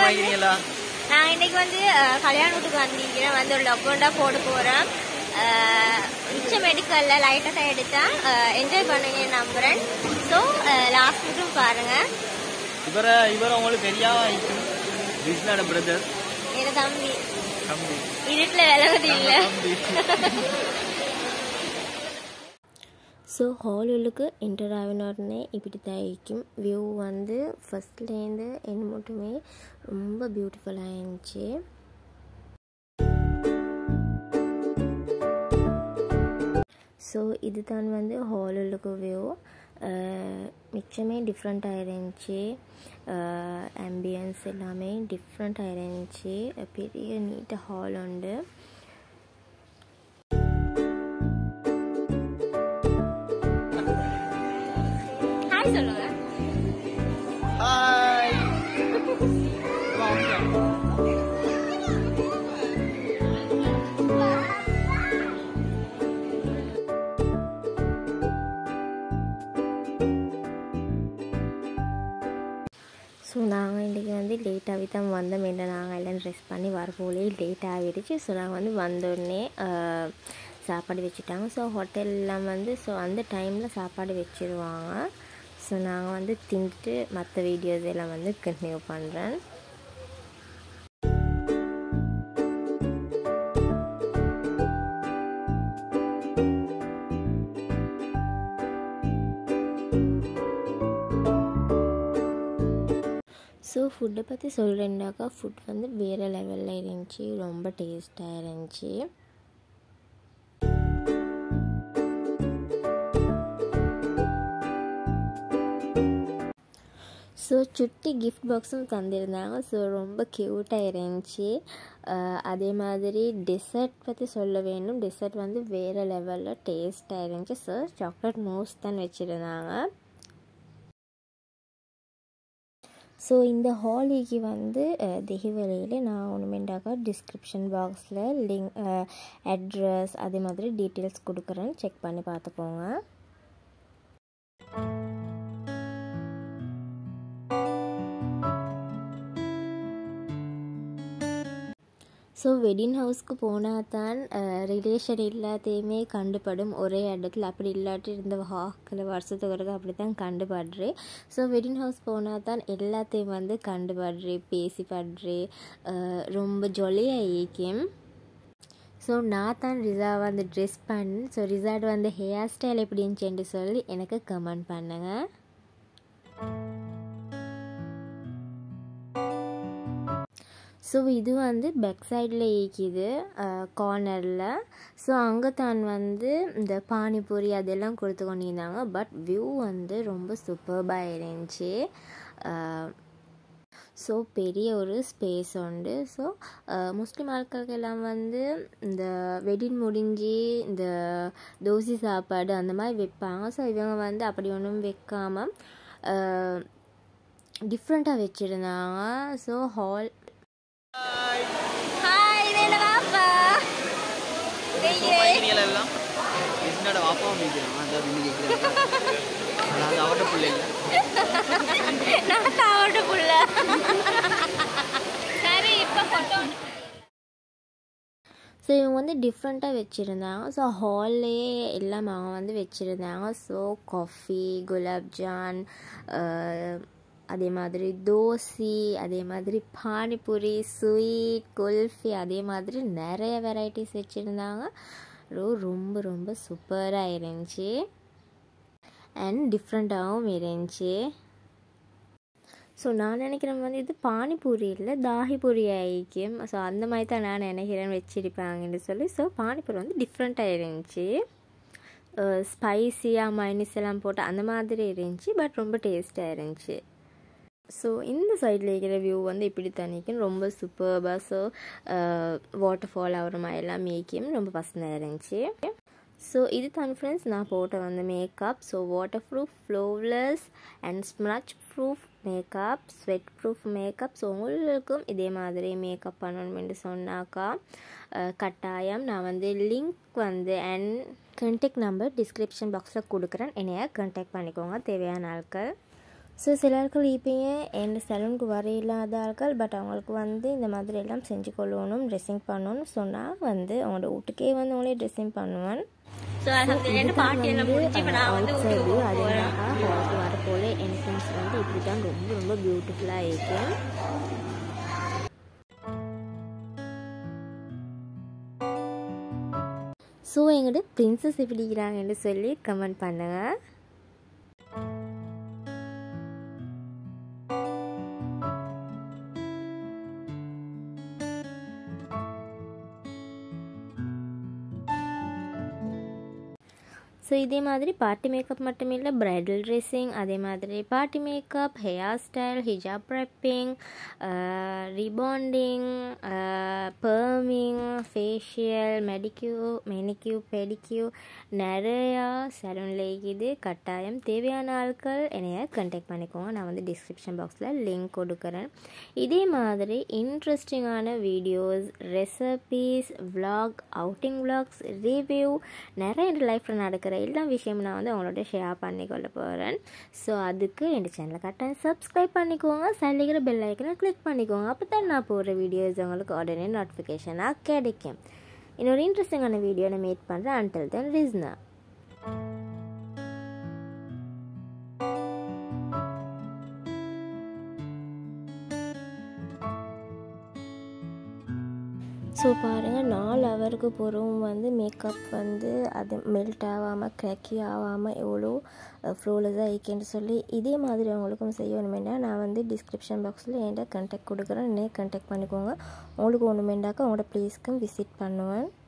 வாங்கிறீங்களா நான் இன்னைக்கு வந்து அஹ், கல்யாண வீட்டுக்கு வந்திருக்கிறேன் வந்து ஒரு லொக்கோண்டா போட போகிறேன் மிச்ச மெடிக்கலில் லைட்டாக தான் எடுத்தேன் என்ஜாய் பண்ணுங்க நம்புகிறேன் ஸோ லாஸ்ட் மட்டும் பாருங்கள் இவரை இவரை உங்களுக்கு தெரியா விஸ்னாட பிரதர் என் தம்பி தம்பி இருட்டில் விலகுது இல்லை தம்பி ஸோ ஹால் உள்ளுக்கு என்டர் ஆகின உடனே இப்படி தான் இருக்கும் வியூ வந்து ஃபஸ்ட்லேருந்து என் மட்டுமே ரொம்ப பியூட்டிஃபுல்லாக இருந்துச்சு ஸோ இது தான் வந்து ஹால் உள்ளுக்கு வியூ மிச்சமே டிஃப்ரெண்ட்டாக இருந்துச்சு ஆம்பியன்ஸ் எல்லாமே டிஃப்ரெண்ட்டாக இருந்துச்சு பெரிய நீட் ஹால் உண்டு ஹாய் சொல்லுங்க ஹாய் ஸோ நாங்கள் இன்றைக்கி வந்து லேட்டாகவே தான் வந்தோம் என்ன நாங்கள் எல்லாம் ட்ரெஸ் பண்ணி வரப்போலே லேட் ஆகிடுச்சு ஸோ நாங்கள் வந்து வந்தோடனே ஆஹ், சாப்பாடு வச்சுட்டாங்க ஸோ ஹோட்டல்லாம் வந்து ஸோ அந்த டைமில் சாப்பாடு வச்சுருவாங்க ஸோ நாங்கள் வந்து தின்ட்டு மற்ற வீடியோஸ் எல்லாம் வந்து கண்டினியூ பண்ணுறேன் ஸோ ஃபுட்டை பற்றி சொல்கிறேன்னாக்கா ஃபுட் வந்து வேறு லெவலில் இருந்துச்சு ரொம்ப டேஸ்ட்டாக இருந்துச்சு ஸோ சுட்டி கிஃப்ட் பாக்ஸும் தந்திருந்தாங்க ஸோ ரொம்ப க்யூட்டாக இருந்துச்சு அஹ் அதே மாதிரி டெசர்ட் பற்றி சொல்ல வேணும் டெசர்ட் வந்து வேறு லெவலில் டேஸ்ட்டாக இருந்துச்சு ஸோ சாக்லேட் மோஸ் தான் வச்சுருந்தாங்க ஸோ இந்த ஹாலிக்கு வந்து தெஹிவலியில் நான் ஒன்றுமேண்டாக்கா டிஸ்கிரிப்ஷன் பாக்ஸில் லிங்க் அட்ரஸ் அதே மாதிரி டீட்டெயில்ஸ் கொடுக்குறேன் செக் பண்ணி பார்த்துக்கோங்க ஸோ வெட்டிங் ஹவுஸ்க்கு போனால் தான் ரிலேஷன் எல்லாத்தையுமே கண்டுபடும் ஒரே இடத்துல அப்படி இல்லாட்டி இருந்த வாக்கில் வருஷத்துக்கு ஒருக்க அப்படி தான் கண்டுபடுறேன் ஸோ வெட்டிங் ஹவுஸ் போனால் தான் எல்லாத்தையும் வந்து கண்டுபடுறேன் பேசிப்படுறேன் ரொம்ப ஜொலியாக ஈக்கும் ஸோ நான் தான் ரிசா வந்து ட்ரெஸ் பண்ணேன் ஸோ ரிசார்ட் வந்து ஹேர் ஸ்டைல் எப்படி இருந்துச்சுன்னு சொல்லி எனக்கு கமெண்ட் பண்ணுங்கள் ஸோ இது வந்து பேக் சைடில் இருக்குது கார்னரில் ஸோ அங்கே தான் வந்து இந்த பானிபூரி அதெல்லாம் கொடுத்து கொண்டிருந்தாங்க பட் வியூ வந்து ரொம்ப சூப்பர்பாக இருந்துச்சு ஸோ பெரிய ஒரு ஸ்பேஸ் உண்டு ஸோ முஸ்லீம் ஆட்களுக்கெல்லாம் வந்து இந்த வெட்டிங் முடிஞ்சு இந்த தோசை சாப்பாடு அந்த மாதிரி வைப்பாங்க ஸோ இவங்க வந்து அப்படி ஒன்றும் வைக்காமல் டிஃப்ரெண்ட்டாக வச்சுருந்தாங்க ஸோ ஹால் ஹாய் இது என்ன வாப்பா வாங்கிறீங்களா எல்லாம் விஸ்னாட வாப்பாவும் மீக்கிறான் அதான் இன்னைக்கு கேட்குறேன் அது அவரோட பிள்ளை இல்லை நான் தாவட்ட புள்ள சரி இப்போ ஃபோட்டோ ஸோ இவங்க வந்து டிஃப்ரெண்ட்டாக வச்சுருந்தாங்க ஸோ ஹால்லே எல்லாம் அவங்க வந்து வச்சுருந்தாங்க ஸோ காஃபி குலாப்ஜான் அதே மாதிரி தோசை அதே மாதிரி பானிபூரி ஸ்வீட் குல்ஃபி அதே மாதிரி நிறைய வெரைட்டிஸ் வச்சுருந்தாங்க ரொம்ப ரொம்ப சூப்பராக இருந்துச்சு அண்ட் டிஃப்ரெண்ட்டாகவும் இருந்துச்சு ஸோ நான் நினைக்கிறேன் வந்து இது பானிபூரி இல்லை தாஹிபூரி ஆயிக்கும் ஸோ அந்த மாதிரி தான் நான் நினைக்கிறேன் வச்சிருப்பாங்கன்னு சொல்லி ஸோ பானிபூரி வந்து டிஃப்ரெண்ட்டாக இருந்துச்சு ஸ்பைஸியாக மைனஸ் எல்லாம் போட்டு அந்த மாதிரி இருந்துச்சு பட் ரொம்ப டேஸ்ட்டாக இருந்துச்சு ஸோ இந்த சைடில் இருக்கிற வியூ வந்து இப்படி தண்ணிக்கும் ரொம்ப சூப்பர்பாக ஸோ வாட்டர் ஃபால் ஆகிற மாதிரி எல்லாம் மேக்கியும் ரொம்ப பசந்தாக இருந்துச்சு ஸோ இது தான் ஃப்ரெண்ட்ஸ் நான் போட்ட வந்து makeup so waterproof flawless and smudge proof makeup sweat proof makeup so உங்களுக்கும் இதே மாதிரி மேக்கப் பண்ணணும்னு சொன்னாக்கா கட்டாயம் நான் வந்து லிங்க் வந்து அண்ட் கண்டெக்ட் நம்பர் டிஸ்கிரிப்ஷன் பாக்ஸில் கொடுக்குறேன் என்னைய கண்டெக்ட் பண்ணிக்கோங்க தேவையான ஆட்கள் ஸோ சிலர்கள் இருப்பீங்க என் சலூனுக்கு வர இல்லாத ஆட்கள் பட் அவங்களுக்கு வந்து இந்த மாதிரி எல்லாம் செஞ்சு கொள்ளணும் ட்ரெஸ்ஸிங் பண்ணணும்னு சொன்னால் வந்து அவங்களோட வீட்டுக்கே வந்து அவங்களே ட்ரெஸ்ஸிங் பண்ணுவேன் ஸோ ரெண்டு பாட்டி எல்லாம் முடிஞ்சு இப்போ நான் வந்து outside view, வீட்டுக்கு அதே போகிறேன் மாதிரி ஹாலுக்கு வர போல என்ட்ரன்ஸ் வந்து இப்படி தான் ரொம்ப ரொம்ப பியூட்டிஃபுல்லாக இருக்கு ஸோ எங்கிட்ட பிரின்சஸ் எப்படி இருக்கிறாங்கன்னு சொல்லி கமெண்ட் பண்ணுங்கள் ஸோ இதே மாதிரி பார்ட்டி மேக்கப் மட்டும் இல்லை ப்ரைடல் ட்ரெஸ்ஸிங் அதே மாதிரி party makeup hair style hijab prepping rebonding perming facial மெடிக்யூ மெனிக்யூ பெடிக்யூ நிறையா சலூனில் இருக்குது கட்டாயம் தேவையான ஆட்கள் என்னைய கண்டெக்ட் பண்ணிக்கோங்க நான் வந்து டிஸ்கிரிப்ஷன் பாக்ஸில் லிங்க் கொடுக்குறேன் இதே மாதிரி இன்ட்ரெஸ்டிங்கான videos recipes vlog outing vlogs review நிறைய என் லைஃப்பில் நடக்கிற எல்லா விஷயமும் நான் வந்து உங்களோட ஷேர் பண்ணிக்கொள்ள போகிறேன் ஸோ அதுக்கு என் சேனலை கட்டாயம் சப்ஸ்கிரைப் பண்ணிக்கோங்க சல்லிக்கிற பெல் ஐக்கனை கிளிக் பண்ணிக்கோங்க அப்போ தான் நான் போடுற வீடியோஸ் உங்களுக்கு உடனே நோட்டிஃபிகேஷனாக கிடைக்கும் இன்னொரு இன்ட்ரெஸ்டிங்கான வீடியோ நான் மீட் பண்ணுறேன் அன்டில் தென் ரிஸ்னா ஸோ பாருங்கள் நாலு ஹவருக்கு பிறகும் வந்து மேக்கப் வந்து அது மெல்ட் ஆகாமல் க்ராக்கி ஆகாமல் எவ்வளோ ஃப்ளோலஸாக இருக்குன்னு சொல்லி இதே மாதிரி அவங்களுக்கும் செய்யணுமேண்டா நான் வந்து டிஸ்கிரிப்ஷன் பாக்ஸில் என்கிட்ட கண்டெக்ட் கொடுக்குறேன் என்னைய கண்டெக்ட் பண்ணிக்கோங்க உங்களுக்கு ஒன்று வேண்டாக்கா உங்களோட ப்ளேஸ்க்கும் விசிட் பண்ணுவேன்